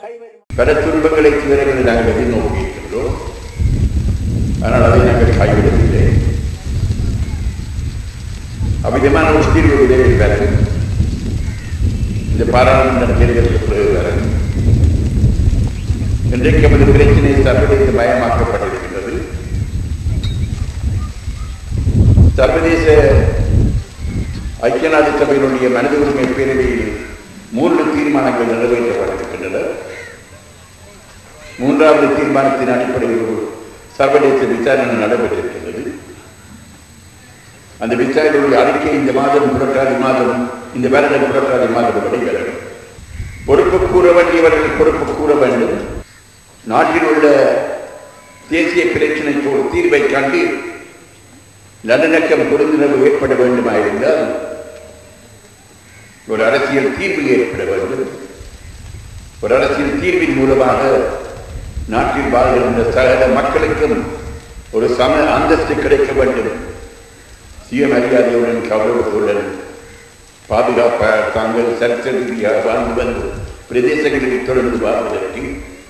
பல துன்பங்களை துயரங்களை நாங்கள் எதிர்நோக்கி இருக்கின்றோம் ஆனால் அதை நாங்கள் கைவிடவில்லை அவ்விதமான ஒரு தீர்வு விரைவில் வரும் இந்த பாராளுமன்ற தேர்தலுக்கு பிறகு வரும் இன்றைக்கு நமது பிரச்சனை சர்வதேச மயமாக்கப்பட்டிருக்கின்றது சர்வதேச ஐக்கிய நாடு சபையினுடைய மனித உரிமை பேரவையில் மூன்று தீர்மானங்கள் நிறைவேற்றப்பட்டிருக்கின்றன மூன்றாவது தீர்மானத்தின் அடிப்படையில் ஒரு சர்வதேச விசாரணை நடைபெற்றிருக்கின்றது அந்த விசாரணையுடைய அறிக்கை இந்த மாதம் புரட்டாதி மாதம் இந்த வருடம் புரட்டாதி மாதம் வெளிவரும் பொறுப்பு கூற வேண்டியவர்கள் பொறுப்பு கூற வேண்டும் நாட்டில் உள்ள தேசிய பிரச்சனைக்கு ஒரு தீர்வை கண்டு நல்லிணக்கம் புரிந்துணர்வு ஏற்பட வேண்டுமாயிருந்தால் ஒரு அரசியல் தீர்வு ஏற்பட வேண்டும் ஒரு அரசியல் தீர்வின் மூலமாக நாட்டில் வாழ்கின்ற சகல மக்களுக்கும் ஒரு சம அந்தஸ்து கிடைக்க வேண்டும் சுயமரியாதையுடன் கௌரவத்துடன் பாதுகாப்பாக தாங்கள் சரிசரியாக வாழ்ந்து வந்து பிரதேசங்களில் தொடர்ந்து வாழ்வதற்கு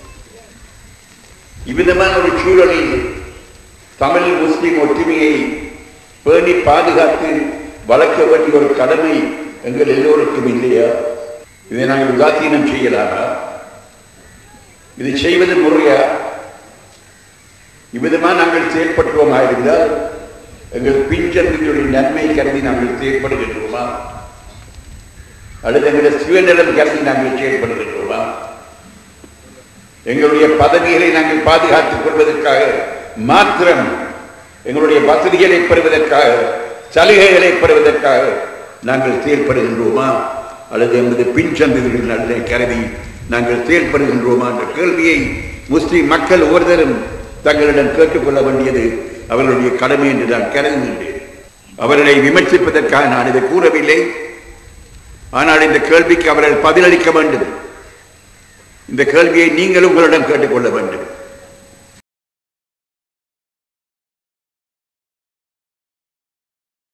இவ்விதமான ஒரு சூழலில் தமிழ் முஸ்லிம் ஒற்றுமையை பேணி பாதுகாத்து வளர்க்க வேண்டிய ஒரு கடமை எங்கள் எல்லோருக்கும் இல்லையா இதை நாங்கள் உதாசீனம் செய்யலாமா இதை செய்வது முறையா இவ்விதமாக நாங்கள் செயல்பட்டுவோமா இருந்தால் எங்கள் பிஞ்சர்களுடைய நன்மை கருதி நாங்கள் செயல்படுகின்றோமா அல்லது எங்களுடைய சுயநலம் கருதி நாங்கள் செயல்படுகின்றோமா எங்களுடைய பதவிகளை நாங்கள் பாதுகாத்துக் கொள்வதற்காக மாத்திரம் எங்களுடைய வசதிகளை பெறுவதற்காக சலுகைகளை பெறுவதற்காக நாங்கள் செயல்படுகின்றோமா அல்லது எமது பின் சந்ததிகள் நல்ல கருதி நாங்கள் செயல்படுகின்றோமா என்ற கேள்வியை முஸ்லிம் மக்கள் ஒவ்வொருத்தரும் தங்களிடம் கேட்டுக்கொள்ள வேண்டியது அவர்களுடைய கடமை என்று நான் கருதுகின்றேன் அவர்களை விமர்சிப்பதற்காக நான் இதை கூறவில்லை ஆனால் இந்த கேள்விக்கு அவர்கள் பதிலளிக்க வேண்டும் இந்த கேள்வியை நீங்கள் உங்களிடம் கேட்டுக்கொள்ள வேண்டும்